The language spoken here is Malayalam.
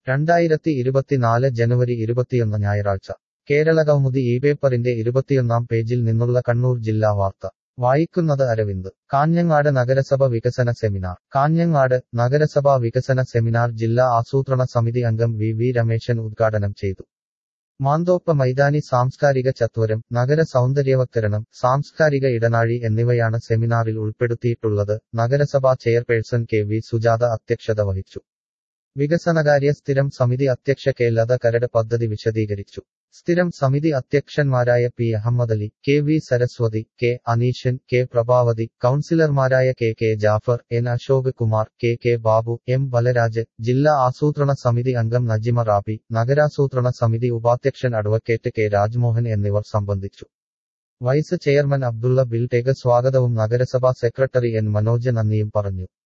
രണ്ടായിരത്തി ഇരുപത്തിനാല് ജനുവരി ഇരുപത്തിയൊന്ന് ഞായറാഴ്ച കേരളകൗമുദി ഈ പേപ്പറിന്റെ ഇരുപത്തിയൊന്നാം പേജിൽ നിന്നുള്ള കണ്ണൂർ ജില്ലാ വാർത്ത വായിക്കുന്നത് അരവിന്ദ് കാഞ്ഞങ്ങാട് നഗരസഭ വികസന സെമിനാർ കാഞ്ഞങ്ങാട് നഗരസഭാ വികസന സെമിനാർ ജില്ലാ ആസൂത്രണ സമിതി അംഗം വി വി രമേശൻ ഉദ്ഘാടനം ചെയ്തു മാന്തോപ്പ മൈതാനി സാംസ്കാരിക ചത്വരം നഗര സൗന്ദര്യവത്കരണം സാംസ്കാരിക ഇടനാഴി എന്നിവയാണ് സെമിനാറിൽ ഉൾപ്പെടുത്തിയിട്ടുള്ളത് നഗരസഭാ ചെയർപേഴ്സൺ കെ വി സുജാത അധ്യക്ഷത വഹിച്ചു വികസനകാര്യ സ്ഥിരം സമിതി അധ്യക്ഷ കെ ലത കരട് പദ്ധതി വിശദീകരിച്ചു സ്ഥിരം സമിതി അധ്യക്ഷന്മാരായ P Ahammadali K V Saraswathi K Aneeshan K Prabhavathi കൌൺസിലർമാരായ K K Jafar N Ashok Kumar K K Babu M Balaraj ജില്ലാ ആസൂത്രണ സമിതി അംഗം നജിമ റാബി നഗരാസൂത്രണ സമിതി ഉപാധ്യക്ഷൻ അഡ്വക്കേറ്റ് കെ രാജ്മോഹൻ എന്നിവർ സംബന്ധിച്ചു വൈസ് ചെയർമാൻ അബ്ദുള്ള ബിൽടേഗ് സ്വാഗതവും നഗരസഭാ സെക്രട്ടറി എൻ മനോജ് നന്ദിയും പറഞ്ഞു